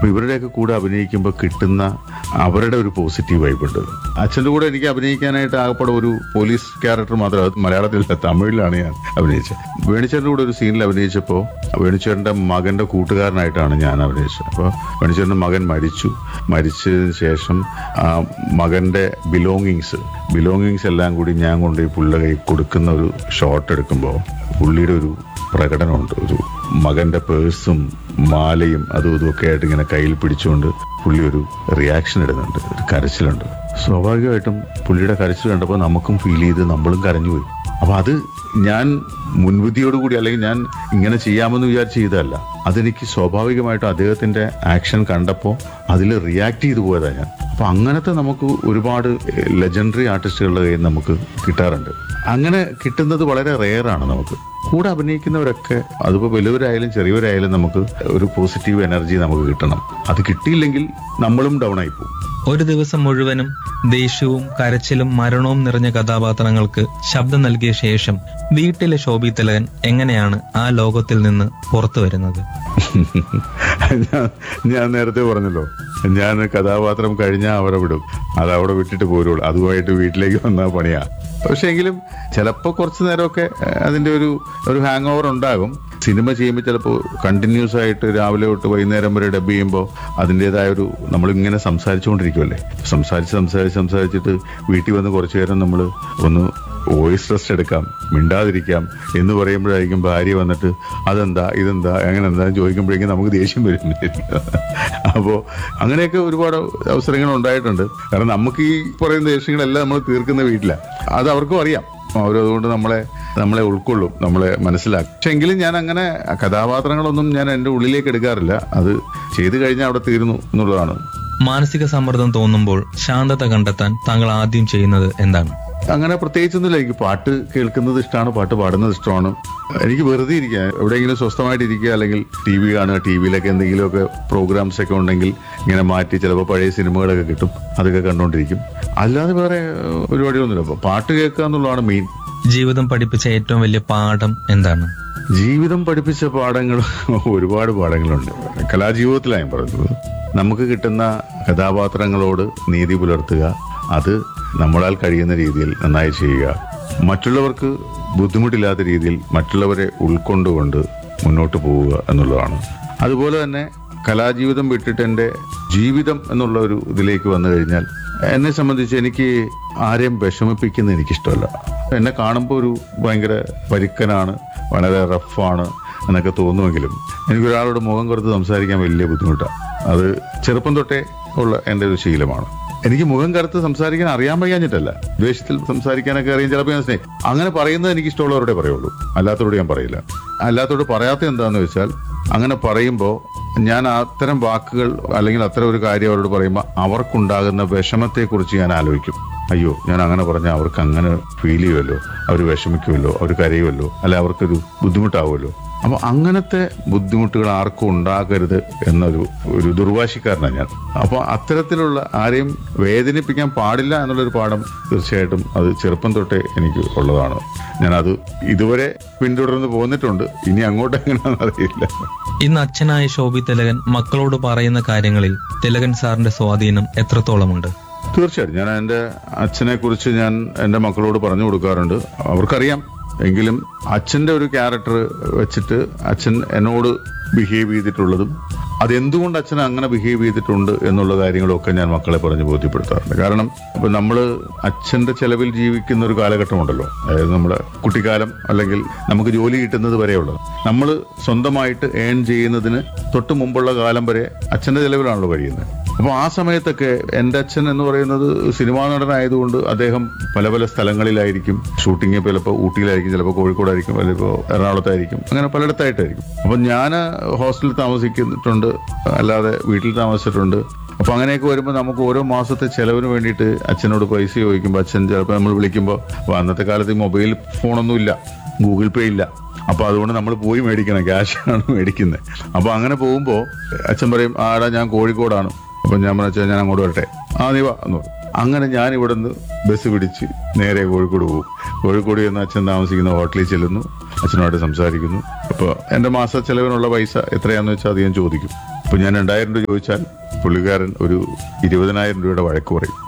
അപ്പൊ ഇവരുടെയൊക്കെ കൂടെ അഭിനയിക്കുമ്പോൾ കിട്ടുന്ന അവരുടെ ഒരു പോസിറ്റീവ് വൈബ് ഉണ്ട് അച്ഛൻ്റെ കൂടെ എനിക്ക് അഭിനയിക്കാനായിട്ട് ആകപ്പാടെ ഒരു പോലീസ് ക്യാരക്ടർ മാത്രം അത് മലയാളത്തിലല്ല തമിഴിലാണ് ഞാൻ അഭിനയിച്ചത് വേണിച്ചേട്ടൻ്റെ കൂടെ ഒരു സീനിൽ അഭിനയിച്ചപ്പോൾ വേണിച്ചേട്ടൻ്റെ മകന്റെ കൂട്ടുകാരനായിട്ടാണ് ഞാൻ അഭിനയിച്ചത് അപ്പോൾ വേണിച്ചേട്ടൻ്റെ മകൻ മരിച്ചു മരിച്ചതിന് ശേഷം ആ മകന്റെ ബിലോങ്ങിങ്സ് ബിലോങ്ങിങ്സ് എല്ലാം കൂടി ഞാൻ കൊണ്ട് ഈ പുള്ള കൈ കൊടുക്കുന്ന ഒരു ഷോട്ട് എടുക്കുമ്പോൾ പുള്ളിയുടെ ഒരു പ്രകടനമുണ്ട് ഒരു മകന്റെ പേഴ്സും മാലയും അതും ഇതും ഒക്കെ ആയിട്ട് ഇങ്ങനെ കയ്യിൽ പിടിച്ചുകൊണ്ട് പുള്ളി ഒരു റിയാക്ഷൻ ഇടുന്നുണ്ട് ഒരു കരച്ചിലുണ്ട് സ്വാഭാവികമായിട്ടും പുള്ളിയുടെ കരച്ചിൽ കണ്ടപ്പോൾ നമുക്കും ഫീൽ ചെയ്ത് നമ്മളും കരഞ്ഞുപോയി അപ്പൊ അത് ഞാൻ മുൻവിധിയോടുകൂടി അല്ലെങ്കിൽ ഞാൻ ഇങ്ങനെ ചെയ്യാമെന്ന് വിചാരിച്ച് ചെയ്തതല്ല അതെനിക്ക് സ്വാഭാവികമായിട്ടും അദ്ദേഹത്തിന്റെ ആക്ഷൻ കണ്ടപ്പോൾ അതിൽ റിയാക്ട് ചെയ്തു പോയതാണ് ഞാൻ അപ്പൊ അങ്ങനത്തെ നമുക്ക് ഒരുപാട് ലെജൻഡറി ആർട്ടിസ്റ്റുകളുടെ കയ്യിൽ നിന്ന് നമുക്ക് കിട്ടാറുണ്ട് അങ്ങനെ കിട്ടുന്നത് വളരെ റെയറാണ് നമുക്ക് കൂടെ അഭിനയിക്കുന്നവരൊക്കെ അതിപ്പോൾ വലിയവരായാലും ചെറിയവരായാലും നമുക്ക് ഒരു പോസിറ്റീവ് എനർജി നമുക്ക് കിട്ടണം അത് കിട്ടിയില്ലെങ്കിൽ നമ്മളും ഡൗൺ ആയി പോകും ഒരു ദിവസം മുഴുവനും ദേഷ്യവും കരച്ചിലും മരണവും നിറഞ്ഞ കഥാപാത്രങ്ങൾക്ക് ശബ്ദം നൽകിയ ശേഷം വീട്ടിലെ ശോഭി തിലകൻ എങ്ങനെയാണ് ആ ലോകത്തിൽ നിന്ന് പുറത്തു വരുന്നത് ഞാൻ ഞാൻ നേരത്തെ പറഞ്ഞല്ലോ ഞാൻ കഥാപാത്രം കഴിഞ്ഞാൽ അവരെ വിടും അത് അവിടെ വിട്ടിട്ട് പോരുള്ളൂ അതുമായിട്ട് വീട്ടിലേക്ക് വന്നാൽ പണിയാ പക്ഷെ എങ്കിലും ചിലപ്പോൾ കുറച്ച് നേരമൊക്കെ ഏഹ്, അതിന്റെ ഒരു ഒരു ഹാങ് ഓവർ ഉണ്ടാകും സിനിമ ചെയ്യുമ്പോൾ ചിലപ്പോൾ കണ്ടിന്യൂസ് ആയിട്ട് രാവിലെ തൊട്ട് വൈകുന്നേരം വരെ ഡബ് ചെയ്യുമ്പോൾ അതിൻ്റെതായ ഒരു നമ്മളിങ്ങനെ സംസാരിച്ചുകൊണ്ടിരിക്കുമല്ലേ സംസാരിച്ച് സംസാരിച്ച് സംസാരിച്ചിട്ട് വീട്ടിൽ വന്ന് കുറച്ചു നേരം നമ്മൾ ഒന്ന് വോയിസ് റെസ്റ്റ് എടുക്കാം മിണ്ടാതിരിക്കാം എന്ന് പറയുമ്പോഴായിരിക്കും ഭാര്യ വന്നിട്ട് അതെന്താ ഇതെന്താ അങ്ങനെ എന്താ ചോദിക്കുമ്പോഴേക്കും നമുക്ക് ദേഷ്യം വരും അപ്പോൾ അങ്ങനെയൊക്കെ ഒരുപാട് അവസരങ്ങൾ ഉണ്ടായിട്ടുണ്ട് കാരണം നമുക്ക് ഈ പറയുന്ന ദേഷ്യങ്ങളെല്ലാം നമ്മൾ തീർക്കുന്ന വീട്ടിലാണ് അത് അവർക്കും അറിയാം അവരതുകൊണ്ട് നമ്മളെ നമ്മളെ ഉൾക്കൊള്ളും നമ്മളെ മനസ്സിലാക്കും പക്ഷെ എങ്കിലും ഞാൻ അങ്ങനെ കഥാപാത്രങ്ങളൊന്നും ഞാൻ എൻ്റെ ഉള്ളിലേക്ക് എടുക്കാറില്ല അത് ചെയ്തു കഴിഞ്ഞാൽ അവിടെ തീരുന്നു എന്നുള്ളതാണ് മാനസിക സമ്മർദ്ദം തോന്നുമ്പോൾ ശാന്തത കണ്ടെത്താൻ താങ്കൾ ആദ്യം ചെയ്യുന്നത് എന്താണ് അങ്ങനെ പ്രത്യേകിച്ചൊന്നുമില്ല എനിക്ക് പാട്ട് കേൾക്കുന്നത് ഇഷ്ടമാണ് പാട്ട് പാടുന്നത് ഇഷ്ടമാണ് എനിക്ക് വെറുതെ ഇരിക്കുക എവിടെയെങ്കിലും സ്വസ്ഥമായിട്ട് ഇരിക്കുക അല്ലെങ്കിൽ ടി വി കാണുക ടി വിയിലൊക്കെ എന്തെങ്കിലുമൊക്കെ പ്രോഗ്രാംസ് ഒക്കെ ഉണ്ടെങ്കിൽ ഇങ്ങനെ മാറ്റി ചിലപ്പോൾ പഴയ സിനിമകളൊക്കെ കിട്ടും അതൊക്കെ കണ്ടുകൊണ്ടിരിക്കും അല്ലാതെ വേറെ ഏഹ്, പരിപാടിയൊന്നുമില്ല അപ്പൊ പാട്ട് കേൾക്കുക എന്നുള്ളതാണ് മെയിൻ ജീവിതം പഠിപ്പിച്ച ഏറ്റവും വലിയ പാഠം എന്താണ് ജീവിതം പഠിപ്പിച്ച പാഠങ്ങൾ ഒരുപാട് പാഠങ്ങളുണ്ട് കലാജീവിതത്തിലാണ് ഞാൻ പറയുന്നത് നമുക്ക് കിട്ടുന്ന കഥാപാത്രങ്ങളോട് നീതി പുലർത്തുക അത് നമ്മളാൽ കഴിയുന്ന രീതിയിൽ നന്നായി ചെയ്യുക മറ്റുള്ളവർക്ക് ബുദ്ധിമുട്ടില്ലാത്ത രീതിയിൽ മറ്റുള്ളവരെ ഉൾക്കൊണ്ടുകൊണ്ട് മുന്നോട്ട് പോവുക എന്നുള്ളതാണ് അതുപോലെ തന്നെ കലാജീവിതം വിട്ടിട്ട് എൻ്റെ ജീവിതം എന്നുള്ള ഒരു ഇതിലേക്ക് വന്നു കഴിഞ്ഞാൽ എന്നെ സംബന്ധിച്ച് എനിക്ക് ആരെയും വിഷമിപ്പിക്കുന്നത് എനിക്കിഷ്ടമല്ല എന്നെ കാണുമ്പോൾ ഒരു ഭയങ്കര പരുക്കനാണ് വളരെ റഫാണ് എന്നൊക്കെ തോന്നുമെങ്കിലും എനിക്കൊരാളോട് മുഖം കൊടുത്ത് സംസാരിക്കാൻ വലിയ ബുദ്ധിമുട്ടാണ് അത് ചെറുപ്പം തൊട്ടേ ഉള്ള എൻ്റെ ഒരു ശീലമാണ് എനിക്ക് മുഖം കറുത്ത് സംസാരിക്കാൻ അറിയാൻ വയ്യാഞ്ഞിട്ടല്ല ദ്വേഷത്തിൽ സംസാരിക്കാനൊക്കെ അറിയാൻ ചിലപ്പോൾ ഞാൻ സ്നേഹം അങ്ങനെ പറയുന്നത് എനിക്ക് ഇഷ്ടമുള്ളവരോടെ പറയുള്ളൂ അല്ലാത്തവരോട് ഞാൻ പറയില്ല അല്ലാത്തവരോട് പറയാത്ത എന്താന്ന് വെച്ചാൽ അങ്ങനെ പറയുമ്പോൾ ഞാൻ അത്തരം വാക്കുകൾ അല്ലെങ്കിൽ അത്തരം ഒരു കാര്യം അവരോട് പറയുമ്പോൾ അവർക്കുണ്ടാകുന്ന വിഷമത്തെക്കുറിച്ച് ഞാൻ ആലോചിക്കും അയ്യോ ഞാൻ അങ്ങനെ പറഞ്ഞാൽ അവർക്ക് അങ്ങനെ ഫീൽ ചെയ്യുമല്ലോ അവർ വിഷമിക്കുമല്ലോ അവർ കരയുമല്ലോ അല്ലെ അവർക്കൊരു ബുദ്ധിമുട്ടാവുമല്ലോ അപ്പൊ അങ്ങനത്തെ ബുദ്ധിമുട്ടുകൾ ആർക്കും ഉണ്ടാകരുത് എന്നൊരു ഒരു ദുർവാശിക്കാരനാണ് ഞാൻ അപ്പൊ അത്തരത്തിലുള്ള ആരെയും വേദനിപ്പിക്കാൻ പാടില്ല എന്നുള്ളൊരു പാഠം തീർച്ചയായിട്ടും അത് ചെറുപ്പം തൊട്ടേ എനിക്ക് ഉള്ളതാണ് ഞാനത് ഇതുവരെ പിന്തുടർന്ന് പോന്നിട്ടുണ്ട് ഇനി അങ്ങോട്ട് എങ്ങനെയാണെന്ന് അറിയില്ല ഇന്ന് അച്ഛനായ ശോഭി തിലകൻ മക്കളോട് പറയുന്ന കാര്യങ്ങളിൽ തിലകൻ സാറിന്റെ സ്വാധീനം എത്രത്തോളമുണ്ട് തീർച്ചയായിട്ടും ഞാൻ എൻ്റെ അച്ഛനെ കുറിച്ച് ഞാൻ എൻ്റെ മക്കളോട് പറഞ്ഞു കൊടുക്കാറുണ്ട് അവർക്കറിയാം എങ്കിലും അച്ഛൻ്റെ ഒരു ക്യാരക്ടർ വെച്ചിട്ട് അച്ഛൻ എന്നോട് ബിഹേവ് ചെയ്തിട്ടുള്ളതും അതെന്തുകൊണ്ട് അച്ഛൻ അങ്ങനെ ബിഹേവ് ചെയ്തിട്ടുണ്ട് എന്നുള്ള കാര്യങ്ങളൊക്കെ ഞാൻ മക്കളെ പറഞ്ഞ് ബോധ്യപ്പെടുത്താറുണ്ട് കാരണം ഇപ്പൊ നമ്മൾ അച്ഛന്റെ ചെലവിൽ ജീവിക്കുന്ന ഒരു കാലഘട്ടമുണ്ടല്ലോ അതായത് നമ്മുടെ കുട്ടിക്കാലം അല്ലെങ്കിൽ നമുക്ക് ജോലി കിട്ടുന്നത് വരെയുള്ളത് നമ്മൾ സ്വന്തമായിട്ട് ഏൺ ചെയ്യുന്നതിന് തൊട്ട് മുമ്പുള്ള കാലം വരെ അച്ഛന്റെ ചെലവിലാണല്ലോ കഴിയുന്നത് അപ്പോൾ ആ സമയത്തൊക്കെ എൻ്റെ അച്ഛൻ എന്ന് പറയുന്നത് സിനിമാ നടനായതുകൊണ്ട് അദ്ദേഹം പല പല സ്ഥലങ്ങളിലായിരിക്കും ഷൂട്ടിങ് ചിലപ്പോൾ ഊട്ടിയിലായിരിക്കും ചിലപ്പോൾ കോഴിക്കോടായിരിക്കും ചിലപ്പോൾ എറണാകുളത്തായിരിക്കും അങ്ങനെ പലയിടത്തായിട്ടായിരിക്കും അപ്പം ഞാൻ ഹോസ്റ്റലിൽ താമസിക്കുന്നിട്ടുണ്ട് അല്ലാതെ വീട്ടിൽ താമസിച്ചിട്ടുണ്ട് അപ്പൊ അങ്ങനെയൊക്കെ വരുമ്പോൾ നമുക്ക് ഓരോ മാസത്തെ ചെലവിന് വേണ്ടിയിട്ട് അച്ഛനോട് പൈസ ചോദിക്കുമ്പോൾ അച്ഛൻ ചിലപ്പോൾ നമ്മൾ വിളിക്കുമ്പോൾ അപ്പൊ അന്നത്തെ കാലത്ത് ഈ മൊബൈൽ ഫോണൊന്നും ഇല്ല ഗൂഗിൾ പേ ഇല്ല അപ്പൊ അതുകൊണ്ട് നമ്മൾ പോയി മേടിക്കണം ക്യാഷാണ് മേടിക്കുന്നത് അപ്പൊ അങ്ങനെ പോകുമ്പോൾ അച്ഛൻ പറയും ആടാ ഞാൻ കോഴിക്കോടാണ് അപ്പൊ ഞാൻ പറഞ്ഞാൽ ഞാൻ അങ്ങോട്ട് വരട്ടെ ആ നീ വാ എന്ന് പറയും അങ്ങനെ ഞാൻ ഇവിടുന്ന് ബസ് പിടിച്ച് നേരെ കോഴിക്കോട് പോകും കോഴിക്കോട് ചെന്ന് അച്ഛൻ താമസിക്കുന്ന ഹോട്ടലിൽ ചെല്ലുന്നു അച്ഛനുമായിട്ട് സംസാരിക്കുന്നു അപ്പോൾ എൻ്റെ മാസ ചെലവിനുള്ള പൈസ എത്രയാന്ന് വെച്ചാൽ അത് ഞാൻ ചോദിക്കും ഇപ്പൊ ഞാൻ രണ്ടായിരം രൂപ ചോദിച്ചാൽ പുള്ളിക്കാരൻ ഒരു ഇരുപതിനായിരം രൂപയുടെ വഴക്ക് പറയും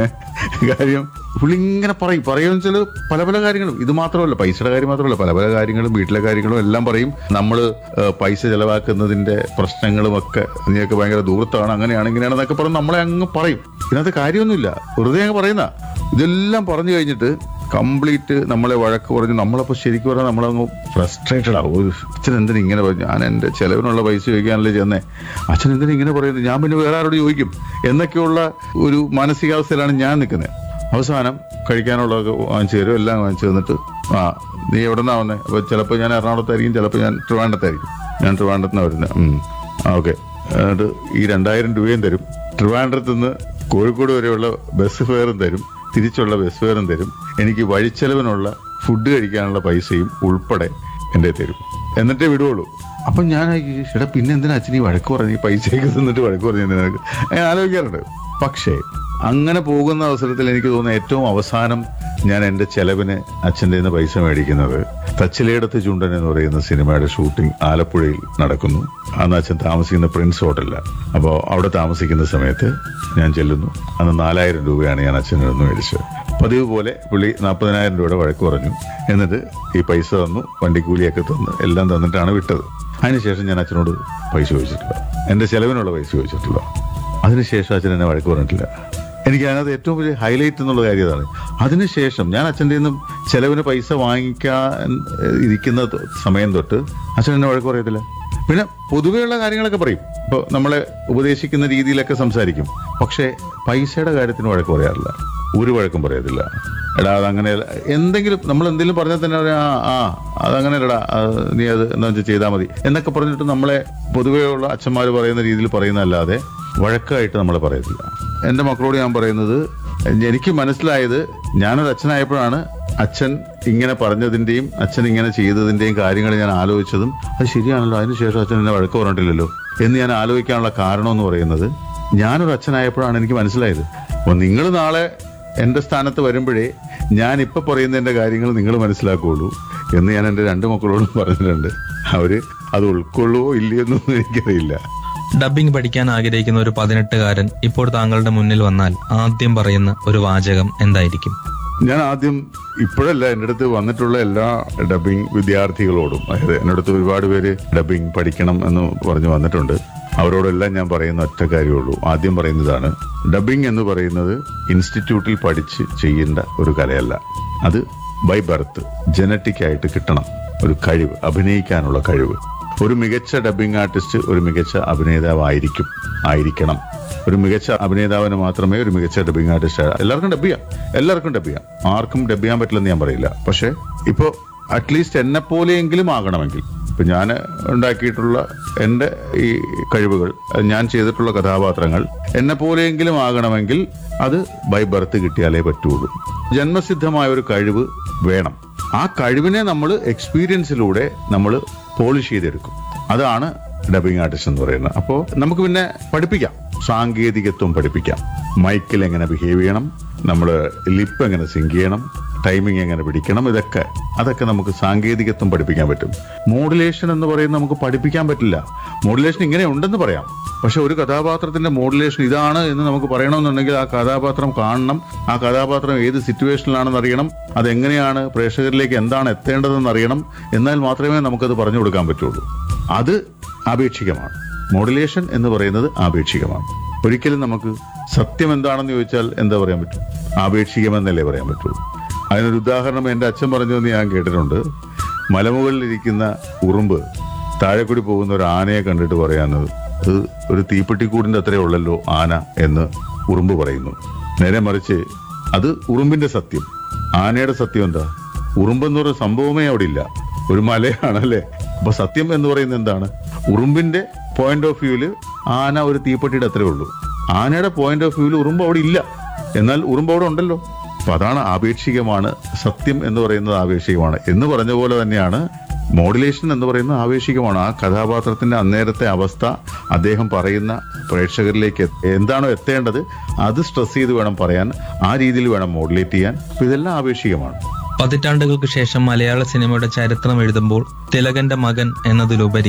കാര്യം പുള്ളി ഇങ്ങനെ പറയും പറയുമെന്ന് വെച്ചാൽ പല പല കാര്യങ്ങളും ഇത് മാത്രമല്ല പൈസയുടെ കാര്യം മാത്രമല്ല പല പല കാര്യങ്ങളും വീട്ടിലെ കാര്യങ്ങളും എല്ലാം പറയും നമ്മൾ പൈസ ചെലവാക്കുന്നതിന്റെ പ്രശ്നങ്ങളും ഒക്കെ നീയൊക്കെ ഭയങ്കര ദൂരത്താണ് അങ്ങനെയാണ് ഇങ്ങനെയാണെന്നൊക്കെ പറഞ്ഞ് നമ്മളെ അങ്ങ് പറയും ഇതിനകത്ത് കാര്യമൊന്നുമില്ല വെറുതെ അങ്ങ് പറയുന്ന ഇതെല്ലാം പറഞ്ഞു കഴിഞ്ഞിട്ട് കംപ്ലീറ്റ് നമ്മളെ വഴക്ക് പറഞ്ഞ് നമ്മളപ്പോൾ ശരിക്കും പറഞ്ഞാൽ നമ്മളങ്ങ് ഫ്രസ്ട്രേറ്റഡ് ആവും ഒരു അച്ഛൻ എന്തിനാ ഇങ്ങനെ പറഞ്ഞു ഞാൻ എൻ്റെ ചെലവിനുള്ള പൈസ ചോദിക്കാനല്ലേ ചെന്നേ അച്ഛൻ എന്തിനാ ഇങ്ങനെ പറയുന്നത് ഞാൻ പിന്നെ വേറെ ആരോട് ചോദിക്കും എന്നൊക്കെയുള്ള ഒരു മാനസികാവസ്ഥയിലാണ് ഞാൻ നിൽക്കുന്നത് അവസാനം കഴിക്കാനുള്ളതൊക്കെ വാങ്ങിച്ചു തരും എല്ലാം വാങ്ങിച്ചു തന്നിട്ട് ആ നീ എവിടെ നിന്നാ വന്നേ അപ്പോൾ ചിലപ്പോൾ ഞാൻ എറണാകുളത്തായിരിക്കും ചിലപ്പോൾ ഞാൻ ട്രിവാൻഡത്തായിരിക്കും ഞാൻ ട്രിവാൻഡത്ത് നിന്നാണ് വരുന്നത് ഉം. ആ ഓക്കെ എന്നിട്ട് ഈ രണ്ടായിരം രൂപയും തരും ട്രിവാൻഡ്രത്ത് നിന്ന് കോഴിക്കോട് വരെയുള്ള ബസ് ഫെയറും തരും തിരിച്ചുള്ള ബസ് ഫെയറും തരും എനിക്ക് വഴിച്ചെലവിനുള്ള ഫുഡ് കഴിക്കാനുള്ള പൈസയും ഉൾപ്പെടെ എൻ്റെ തരും എന്നിട്ടേ വിടുവുള്ളൂ അപ്പം ഞാൻ ആലോചിക്കും, ചേട്ടാ പിന്നെ എന്തിനാ അച്ഛൻ ഈ വഴക്ക് പറഞ്ഞ് ഈ പൈസയൊക്കെ തന്നിട്ട് വഴക്ക് പറഞ്ഞു എന്തിനാ നിനക്ക്?" ഞാൻ ആലോചിക്കാറുണ്ട് പക്ഷേ അങ്ങനെ പോകുന്ന അവസരത്തിൽ എനിക്ക് തോന്നുന്ന ഏറ്റവും അവസാനം ഞാൻ എൻ്റെ ചെലവിന് അച്ഛൻ്റെ നിന്ന് പൈസ മേടിക്കുന്നത് തച്ചിലേടത്ത് ചുണ്ടൻ എന്ന് പറയുന്ന സിനിമയുടെ ഷൂട്ടിംഗ് ആലപ്പുഴയിൽ നടക്കുന്നു അന്ന് അച്ഛൻ താമസിക്കുന്ന പ്രിൻസ് ഹോട്ടലിലാണ് അപ്പോൾ അവിടെ താമസിക്കുന്ന സമയത്ത് ഞാൻ ചെല്ലുന്നു അന്ന് നാലായിരം രൂപയാണ് ഞാൻ അച്ഛനിൽ നിന്ന് മേടിച്ചത് പതിവ് പോലെ പുള്ളി നാൽപ്പതിനായിരം രൂപയുടെ വഴക്ക് പറഞ്ഞു എന്നിട്ട് ഈ പൈസ തന്നു വണ്ടിക്കൂലിയൊക്കെ തന്നു എല്ലാം തന്നിട്ടാണ് വിട്ടത് അതിനുശേഷം ഞാൻ അച്ഛനോട് പൈസ ചോദിച്ചിട്ടില്ല എൻ്റെ ചെലവിനുള്ള പൈസ ചോദിച്ചിട്ടില്ല അതിനുശേഷം അച്ഛൻ എന്നെ വഴക്ക് പറഞ്ഞിട്ടില്ല എനിക്ക് അതിനകത്ത് ഏറ്റവും വലിയ ഹൈലൈറ്റ് എന്നുള്ള കാര്യം അതാണ് അതിനുശേഷം ഞാൻ അച്ഛൻ്റെ നിന്നും ചെലവിന് പൈസ വാങ്ങിക്കാൻ ഏഹ്, ഇരിക്കുന്ന തൊ- സമയം തൊട്ട് അച്ഛൻ എന്നെ വഴക്ക് പറയത്തില്ല പിന്നെ പൊതുവെയുള്ള കാര്യങ്ങളൊക്കെ പറയും ഇപ്പോൾ നമ്മളെ ഉപദേശിക്കുന്ന രീതിയിലൊക്കെ സംസാരിക്കും പക്ഷേ പൈസയുടെ കാര്യത്തിന് വഴക്ക് പറയാറില്ല ഒരു വഴക്കും പറയത്തില്ല എടാ അതങ്ങനെ എന്തെങ്കിലും നമ്മൾ എന്തെങ്കിലും പറഞ്ഞാൽ തന്നെ പറയാം, ആ ആ അതങ്ങനെയല്ലടാ അത് നീ അത് എന്താ വെച്ചാൽ ചെയ്താൽ മതി എന്നൊക്കെ പറഞ്ഞിട്ട് നമ്മളെ പൊതുവെയുള്ള അച്ഛന്മാർ പറയുന്ന രീതിയിൽ പറയുന്നതല്ലാതെ വഴക്കായിട്ട് നമ്മൾ പറയത്തില്ല എൻ്റെ മക്കളോട് ഞാൻ പറയുന്നത് എനിക്ക് മനസ്സിലായത് ഞാനൊരു അച്ഛനായപ്പോഴാണ് അച്ഛൻ ഇങ്ങനെ പറഞ്ഞതിന്റെയും അച്ഛൻ ഇങ്ങനെ ചെയ്തതിന്റെയും കാര്യങ്ങൾ ഞാൻ ആലോചിച്ചതും അത് ശരിയാണല്ലോ അതിനുശേഷം അച്ഛൻ എന്നെ വഴക്ക് പറഞ്ഞിട്ടില്ലല്ലോ എന്ന് ഞാൻ ആലോചിക്കാനുള്ള കാരണം എന്ന് പറയുന്നത് ഞാനൊരു അച്ഛനായപ്പോഴാണ് എനിക്ക് മനസ്സിലായത് അപ്പോൾ നിങ്ങൾ നാളെ എൻ്റെ സ്ഥാനത്ത് വരുമ്പോഴേ ഞാൻ ഇപ്പൊ പറയുന്നതിന്റെ കാര്യങ്ങൾ നിങ്ങൾ മനസ്സിലാക്കുകയുള്ളൂ എന്ന് ഞാൻ എൻ്റെ രണ്ട് മക്കളോടും പറഞ്ഞിട്ടുണ്ട് അവര് അത് ഉൾക്കൊള്ളുവോ ഇല്ലയെന്നൊന്നും എനിക്കറിയില്ല ഡബ്ബിംഗ് പഠിക്കാൻ ആഗ്രഹിക്കുന്ന ഒരു പതിനെട്ടുകാരൻ ഇപ്പോൾ താങ്കളുടെ മുന്നിൽ വന്നാൽ ആദ്യം പറയുന്ന ഒരു വാചകം എന്തായിരിക്കും ഞാൻ ആദ്യം ഇപ്പോഴല്ല എൻ്റെ അടുത്ത് വന്നിട്ടുള്ള എല്ലാ ഡബിംഗ് വിദ്യാർത്ഥികളോടും അതായത് എൻ്റെ അടുത്ത് ഒരുപാട് പേര് ഡബിംഗ് പഠിക്കണം എന്ന് പറഞ്ഞു വന്നിട്ടുണ്ട് അവരോടെല്ലാം ഞാൻ പറയുന്ന ഒറ്റ കാര്യമുള്ളൂ ആദ്യം പറയുന്നതാണ് ഡബിംഗ് എന്ന് പറയുന്നത് ഇൻസ്റ്റിറ്റ്യൂട്ടിൽ പഠിച്ച് ചെയ്യേണ്ട ഒരു കലയല്ല അത് ബൈ ബർത്ത് ജനറ്റിക് ആയിട്ട് കിട്ടണം ഒരു കഴിവ് അഭിനയിക്കാനുള്ള കഴിവ് ഒരു മികച്ച ഡബിംഗ് ആർട്ടിസ്റ്റ് ഒരു മികച്ച അഭിനേതാവായിരിക്കും ആയിരിക്കണം ഒരു മികച്ച അഭിനേതാവിന് മാത്രമേ ഒരു മികച്ച ഡബിംഗ് ആർട്ടിസ്റ്റ് എല്ലാവർക്കും ഡബ് ചെയ്യാം എല്ലാവർക്കും ഡബ് ചെയ്യാം ആർക്കും ഡബ് ചെയ്യാൻ പറ്റില്ലെന്ന് ഞാൻ പറയില്ല പക്ഷെ ഇപ്പോ അറ്റ്ലീസ്റ്റ് എന്നെ പോലെയെങ്കിലും ആകണമെങ്കിൽ ഇപ്പൊ ഞാൻ ഉണ്ടാക്കിയിട്ടുള്ള എൻ്റെ ഈ കഴിവുകൾ ഞാൻ ചെയ്തിട്ടുള്ള കഥാപാത്രങ്ങൾ എന്നെ പോലെയെങ്കിലും ആകണമെങ്കിൽ അത് ബൈ ബർത്ത് കിട്ടിയാലേ പറ്റുള്ളൂ ജന്മസിദ്ധമായ ഒരു കഴിവ് വേണം ആ കഴിവിനെ നമ്മൾ എക്സ്പീരിയൻസിലൂടെ നമ്മൾ പോളിഷ് ചെയ്തെടുക്കും അതാണ് ഡബിങ് ആർട്ടിസ്റ്റ് എന്ന് പറയുന്നത് അപ്പോൾ നമുക്ക് പിന്നെ പഠിപ്പിക്കാം സാങ്കേതികത്വം പഠിപ്പിക്കാം മൈക്കിൽ എങ്ങനെ ബിഹേവ് ചെയ്യണം നമ്മൾ ലിപ്പ് എങ്ങനെ സിങ്ക് ചെയ്യണം ടൈമിംഗ് എങ്ങനെ പിടിക്കണം ഇതൊക്കെ അതൊക്കെ നമുക്ക് സാങ്കേതികത്വം പഠിപ്പിക്കാൻ പറ്റും മോഡുലേഷൻ എന്ന് പറയുന്നത് നമുക്ക് പഠിപ്പിക്കാൻ പറ്റില്ല മോഡുലേഷൻ ഇങ്ങനെ ഉണ്ടെന്ന് പറയാം പക്ഷെ ഒരു കഥാപാത്രത്തിന്റെ മോഡുലേഷൻ ഇതാണ് എന്ന് നമുക്ക് പറയണമെന്നുണ്ടെങ്കിൽ ആ കഥാപാത്രം കാണണം ആ കഥാപാത്രം ഏത് സിറ്റുവേഷനിലാണെന്ന് അറിയണം അതെങ്ങനെയാണ് പ്രേക്ഷകരിലേക്ക് എന്താണ് എത്തേണ്ടതെന്ന് അറിയണം എന്നാൽ മാത്രമേ നമുക്കത് പറഞ്ഞു കൊടുക്കാൻ പറ്റുള്ളൂ അത് ആപേക്ഷികമാണ് മോഡുലേഷൻ എന്ന് പറയുന്നത് ആപേക്ഷികമാണ് ഒരിക്കലും നമുക്ക് സത്യം എന്താണെന്ന് ചോദിച്ചാൽ എന്താ പറയാൻ പറ്റും ആപേക്ഷികമെന്നല്ലേ പറയാൻ പറ്റുള്ളൂ അതിനൊരു ഉദാഹരണം എൻ്റെ അച്ഛൻ പറഞ്ഞു എന്ന് ഞാൻ കേട്ടിട്ടുണ്ട് മലമുകളിലിരിക്കുന്ന ഉറുമ്പ് താഴെ കൂടി പോകുന്ന ഒരു ആനയെ കണ്ടിട്ട് പറയാന്നത് അത് ഒരു തീപ്പെട്ടിക്കൂടിന്റെ അത്രേ ഉള്ളല്ലോ ആന എന്ന് ഉറുമ്പ് പറയുന്നു നേരെ മറിച്ച് അത് ഉറുമ്പിന്റെ സത്യം ആനയുടെ സത്യം എന്താ ഉറുമ്പ് എന്ന് പറയുന്ന സംഭവമേ അവിടെ ഇല്ല ഒരു മലയാണ് അല്ലേ അപ്പൊ സത്യം എന്ന് പറയുന്നത് എന്താണ് ഉറുമ്പിന്റെ പോയിന്റ് ഓഫ് വ്യൂവില് ആന ഒരു തീപ്പെട്ടിയുടെ അത്രേ ഉള്ളൂ ആനയുടെ പോയിന്റ് ഓഫ് വ്യൂവിൽ ഉറുമ്പ് അവിടെ ഇല്ല എന്നാൽ ഉറുമ്പ് അവിടെ ഉണ്ടല്ലോ അപ്പൊ അതാണ് ആപേക്ഷികമാണ് സത്യം എന്ന് പറയുന്നത് ആപേക്ഷികമാണ് എന്ന് പറഞ്ഞ പോലെ തന്നെയാണ് മോഡുലേഷൻ എന്ന് പറയുന്നത് ആവേശികമാണ് ആ കഥാപാത്രത്തിന്റെ അന്നേരത്തെ അവസ്ഥ അദ്ദേഹം പറയുന്ന പ്രേക്ഷകരിലേക്ക് എ- എന്താണോ എത്തേണ്ടത് അത് സ്ട്രെസ് ചെയ്ത് വേണം പറയാൻ ആ രീതിയിൽ വേണം മോഡുലേറ്റ് ചെയ്യാൻ അപ്പൊ ഇതെല്ലാം ആവേശികമാണ് പതിറ്റാണ്ടുകൾക്ക് ശേഷം മലയാള സിനിമയുടെ ചരിത്രം എഴുതുമ്പോൾ തിലകന്റെ മകൻ എന്നതിലുപരി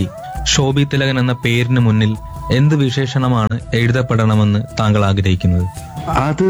ശോഭി തിലകൻ എന്ന പേരിന് മുന്നിൽ എന്ത് വിശേഷണമാണ് എഴുതപ്പെടണമെന്ന് താങ്കൾ ആഗ്രഹിക്കുന്നത് അത്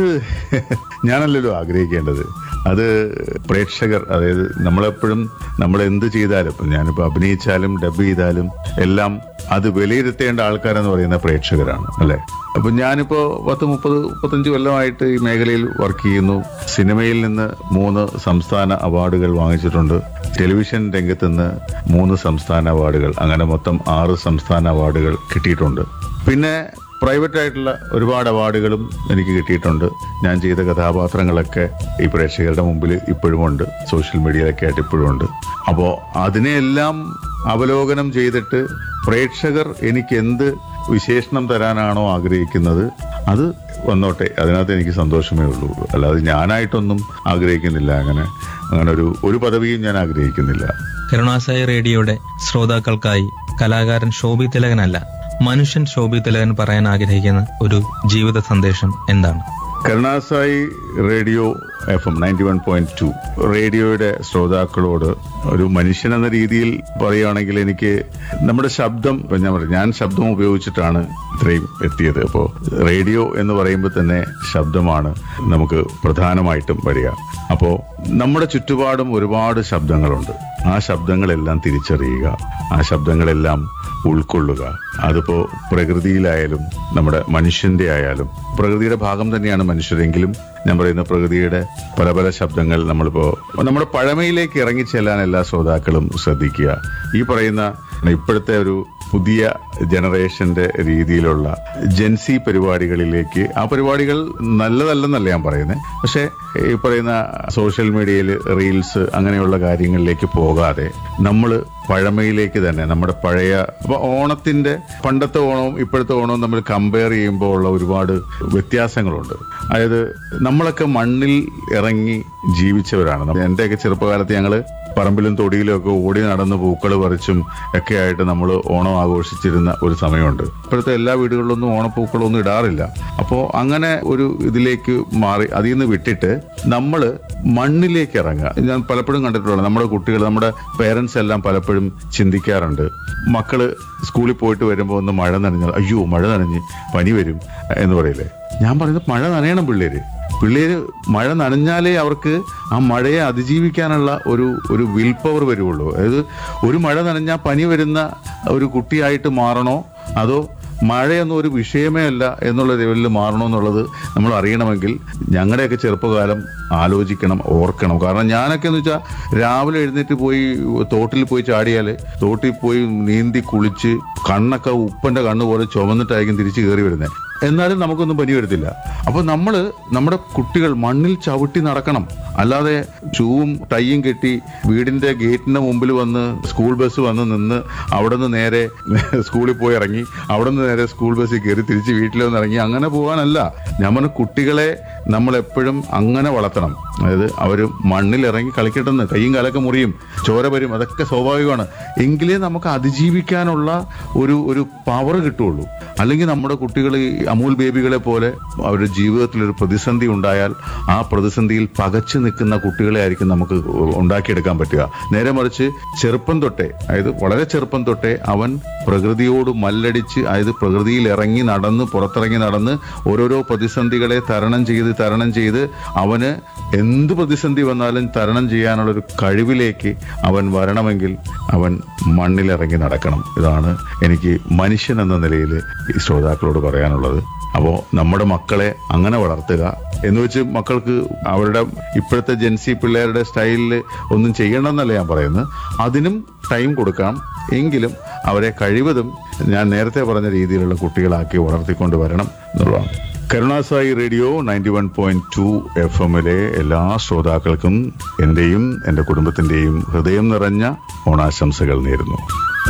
ഞാനല്ലല്ലോ ആഗ്രഹിക്കേണ്ടത് അത് പ്രേക്ഷകർ അതായത് നമ്മളെപ്പോഴും നമ്മൾ എന്ത് ചെയ്താലും ഇപ്പം ഞാനിപ്പോൾ അഭിനയിച്ചാലും ഡബ് ചെയ്താലും എല്ലാം അത് വിലയിരുത്തേണ്ട ആൾക്കാരെന്ന് പറയുന്ന പ്രേക്ഷകരാണ് അല്ലെ അപ്പൊ ഞാനിപ്പോ പത്ത് മുപ്പത് മുപ്പത്തഞ്ച് കൊല്ലമായിട്ട് ഈ മേഖലയിൽ വർക്ക് ചെയ്യുന്നു സിനിമയിൽ നിന്ന് മൂന്ന് സംസ്ഥാന അവാർഡുകൾ വാങ്ങിച്ചിട്ടുണ്ട് ടെലിവിഷൻ രംഗത്ത് നിന്ന് മൂന്ന് സംസ്ഥാന അവാർഡുകൾ അങ്ങനെ മൊത്തം ആറ് സംസ്ഥാന അവാർഡുകൾ കിട്ടിയിട്ടുണ്ട് പിന്നെ പ്രൈവറ്റ് ആയിട്ടുള്ള ഒരുപാട് അവാർഡുകളും എനിക്ക് കിട്ടിയിട്ടുണ്ട് ഞാൻ ചെയ്ത കഥാപാത്രങ്ങളൊക്കെ ഈ പ്രേക്ഷകരുടെ മുമ്പിൽ ഇപ്പോഴും ഉണ്ട് സോഷ്യൽ മീഡിയയിലൊക്കെ ആയിട്ട് ഇപ്പോഴും ഉണ്ട് അപ്പോൾ അതിനെയെല്ലാം അവലോകനം ചെയ്തിട്ട് പ്രേക്ഷകർ എനിക്ക് എന്ത് വിശേഷണം തരാനാണോ ആഗ്രഹിക്കുന്നത് അത് വന്നോട്ടെ അതിനകത്ത് എനിക്ക് സന്തോഷമേ ഉള്ളൂ അല്ലാതെ ഞാനായിട്ടൊന്നും ആഗ്രഹിക്കുന്നില്ല അങ്ങനെ അങ്ങനെ ഒരു ഒരു പദവിയും ഞാൻ ആഗ്രഹിക്കുന്നില്ല കരുണാസായി റേഡിയോയുടെ ശ്രോതാക്കൾക്കായി കലാകാരൻ ശോഭി തിലകനല്ല മനുഷ്യൻ ശോഭി തിലകൻ പറയാൻ ആഗ്രഹിക്കുന്ന ഒരു ജീവിത സന്ദേശം എന്താണ് Karunasai radio F M ninety one point two റേഡിയോയുടെ ശ്രോതാക്കളോട് ഒരു മനുഷ്യൻ എന്ന രീതിയിൽ പറയുകയാണെങ്കിൽ എനിക്ക് നമ്മുടെ ശബ്ദം ഇപ്പൊ ഞാൻ പറഞ്ഞു ഞാൻ ശബ്ദം ഉപയോഗിച്ചിട്ടാണ് ഇത്രയും എത്തിയത് അപ്പോൾ റേഡിയോ എന്ന് പറയുമ്പോൾ തന്നെ ശബ്ദമാണ് നമുക്ക് പ്രധാനമായിട്ടും വരിക അപ്പോൾ നമ്മുടെ ചുറ്റുപാടും ഒരുപാട് ശബ്ദങ്ങളുണ്ട് ആ ശബ്ദങ്ങളെല്ലാം തിരിച്ചറിയുക ആ ശബ്ദങ്ങളെല്ലാം ഉൾക്കൊള്ളുക അതിപ്പോ പ്രകൃതിയിലായാലും നമ്മുടെ മനുഷ്യന്റെ ആയാലും പ്രകൃതിയുടെ ഭാഗം തന്നെയാണ് മനുഷ്യരെങ്കിലും ഞാൻ പറയുന്ന പ്രകൃതിയുടെ പല പല ശബ്ദങ്ങൾ നമ്മളിപ്പോ നമ്മുടെ പഴമയിലേക്ക് ഇറങ്ങിച്ചെല്ലാൻ എല്ലാ ശ്രോതാക്കളും ശ്രദ്ധിക്കുക ഈ പറയുന്ന ഇപ്പോഴത്തെ ഒരു പുതിയ ജനറേഷന്റെ രീതിയിലുള്ള ജെൻസി പരിപാടികളിലേക്ക് ആ പരിപാടികൾ നല്ലതല്ലെന്നല്ല ഞാൻ പറയുന്നത് പക്ഷെ ഈ പറയുന്ന സോഷ്യൽ മീഡിയയിൽ റീൽസ് അങ്ങനെയുള്ള കാര്യങ്ങളിലേക്ക് പോകാതെ നമ്മൾ പഴമയിലേക്ക് തന്നെ നമ്മുടെ പഴയ അപ്പൊ ഓണത്തിന്റെ പണ്ടത്തെ ഓണവും ഇപ്പോഴത്തെ ഓണവും തമ്മിൽ കമ്പയർ ചെയ്യുമ്പോൾ ഉള്ള ഒരുപാട് വ്യത്യാസങ്ങളുണ്ട് അതായത് നമ്മളൊക്കെ മണ്ണിൽ ഇറങ്ങി ജീവിച്ചവരാണ് എന്റെയൊക്കെ ചെറുപ്പകാലത്ത് ഞങ്ങള് പറമ്പിലും തൊടിയിലും ഒക്കെ ഓടി നടന്ന് പൂക്കൾ പറിച്ചും ഒക്കെ ആയിട്ട് നമ്മൾ ഓണം ആഘോഷിച്ചിരുന്ന ഒരു സമയമുണ്ട് ഇപ്പോഴത്തെ എല്ലാ വീടുകളിലൊന്നും ഓണപ്പൂക്കളൊന്നും ഇടാറില്ല അപ്പോൾ അങ്ങനെ ഒരു ഇതിലേക്ക് മാറി അതിൽ നിന്ന് വിട്ടിട്ട് നമ്മൾ മണ്ണിലേക്ക് ഇറങ്ങുക ഞാൻ പലപ്പോഴും കണ്ടിട്ടുള്ള നമ്മുടെ കുട്ടികൾ നമ്മുടെ പേരൻസ് എല്ലാം പലപ്പോഴും ചിന്തിക്കാറുണ്ട് മക്കള് സ്കൂളിൽ പോയിട്ട് വരുമ്പോൾ ഒന്ന് മഴ നനഞ്ഞാൽ അയ്യോ മഴ നനഞ്ഞ് പനി വരും എന്ന് പറയില്ലേ ഞാൻ പറയുന്നത് മഴ നനയണം പിള്ളേര് പിള്ളേര് മഴ നനഞ്ഞാലേ അവർക്ക് ആ മഴയെ അതിജീവിക്കാനുള്ള ഒരു ഒരു വിൽ പവർ വരുള്ളൂ അതായത് ഒരു മഴ നനഞ്ഞാൽ പനി വരുന്ന ഒരു കുട്ടിയായിട്ട് മാറണോ അതോ മഴയൊന്നും ഒരു വിഷയമേ അല്ല എന്നുള്ള ലെവലിൽ മാറണോ എന്നുള്ളത് നമ്മൾ അറിയണമെങ്കിൽ ഞങ്ങളുടെയൊക്കെ ചെറുപ്പകാലം ആലോചിക്കണം ഓർക്കണം കാരണം ഞാനൊക്കെ എന്ന് വെച്ചാൽ രാവിലെ എഴുന്നേറ്റ് പോയി തോട്ടിൽ പോയി ചാടിയാൽ തോട്ടിൽ പോയി നീന്തി കുളിച്ച് കണ്ണൊക്കെ ഉപ്പന്റെ കണ്ണ് പോലെ ചുമന്നിട്ടായിരിക്കും തിരിച്ച് കയറി വരുന്നത് എന്നാലും നമുക്കൊന്നും പനി വരത്തില്ല അപ്പൊ നമ്മൾ നമ്മുടെ കുട്ടികൾ മണ്ണിൽ ചവിട്ടി നടക്കണം അല്ലാതെ ഷൂവും ടൈയും കെട്ടി വീടിന്റെ ഗേറ്റിന്റെ മുമ്പിൽ വന്ന് സ്കൂൾ ബസ് വന്ന് നിന്ന് അവിടെ നിന്ന് നേരെ സ്കൂളിൽ പോയി ഇറങ്ങി അവിടെ നിന്ന് നേരെ സ്കൂൾ ബസ്സിൽ കയറി തിരിച്ച് വീട്ടിൽ വന്ന് ഇറങ്ങി അങ്ങനെ പോകാനല്ല ഞാൻ പറഞ്ഞ കുട്ടികളെ നമ്മൾ എപ്പോഴും അങ്ങനെ വളർത്തണം അതായത് അവർ മണ്ണിൽ ഇറങ്ങി കളിക്കട്ടെന്ന് കൈയും കാലൊക്കെ മുറിയും ചോര വരും അതൊക്കെ സ്വാഭാവികമാണ് എങ്കിലേ നമുക്ക് അതിജീവിക്കാനുള്ള ഒരു ഒരു പവർ കിട്ടുള്ളൂ അല്ലെങ്കിൽ നമ്മുടെ കുട്ടികൾ ഈ അമൂൽ ബേബികളെ പോലെ അവരുടെ ജീവിതത്തിൽ ഒരു പ്രതിസന്ധി ഉണ്ടായാൽ ആ പ്രതിസന്ധിയിൽ പകച്ചു നിൽക്കുന്ന കുട്ടികളെ ആയിരിക്കും നമുക്ക് ഉണ്ടാക്കിയെടുക്കാൻ പറ്റുക നേരെ മറിച്ച് ചെറുപ്പം തൊട്ടേ അതായത് വളരെ ചെറുപ്പം തൊട്ടേ അവൻ പ്രകൃതിയോട് മല്ലടിച്ച് അതായത് പ്രകൃതിയിൽ ഇറങ്ങി നടന്ന് പുറത്തിറങ്ങി നടന്ന് ഓരോരോ പ്രതിസന്ധികളെ തരണം ചെയ്ത് തരണം ചെയ്ത് അവന് എന്ത് പ്രതിസന്ധി വന്നാലും തരണം ചെയ്യാനുള്ള ഒരു കഴിവിലേക്ക് അവൻ വരണമെങ്കിൽ അവൻ മണ്ണിലിറങ്ങി നടക്കണം ഇതാണ് എനിക്ക് മനുഷ്യൻ എന്ന നിലയിൽ ഈ ശ്രോതാക്കളോട് പറയാനുള്ളത് അപ്പോൾ നമ്മുടെ മക്കളെ അങ്ങനെ വളർത്തുക എന്ന് വെച്ച് മക്കൾക്ക് അവരുടെ ഇപ്പോഴത്തെ ജെൻസി പിള്ളേരുടെ സ്റ്റൈലിൽ ഒന്നും ചെയ്യണമെന്നല്ല ഞാൻ പറയുന്നത് അതിനും ടൈം കൊടുക്കാം എങ്കിലും അവരെ കഴിവതും ഞാൻ നേരത്തെ പറഞ്ഞ രീതിയിലുള്ള കുട്ടികളാക്കി വളർത്തിക്കൊണ്ട് വരണം എന്നുള്ളതാണ് Karunasai radio ninety one point two F എമ്മിലെ എല്ലാ ശ്രോതാക്കൾക്കും എന്റെയും എന്റെ കുടുംബത്തിന്റെയും ഹൃദയം നിറഞ്ഞ ഓണാശംസകൾ നേരുന്നു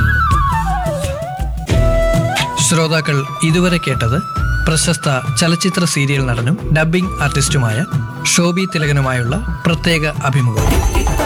ശ്രോതാക്കൾ ഇതുവരെ കേട്ടത് പ്രശസ്ത ചലച്ചിത്ര സീരിയൽ നടനും ഡബ്ബിംഗ് ആർട്ടിസ്റ്റുമായ ഷോബി തിലകനുമായുള്ള പ്രത്യേക അഭിമുഖം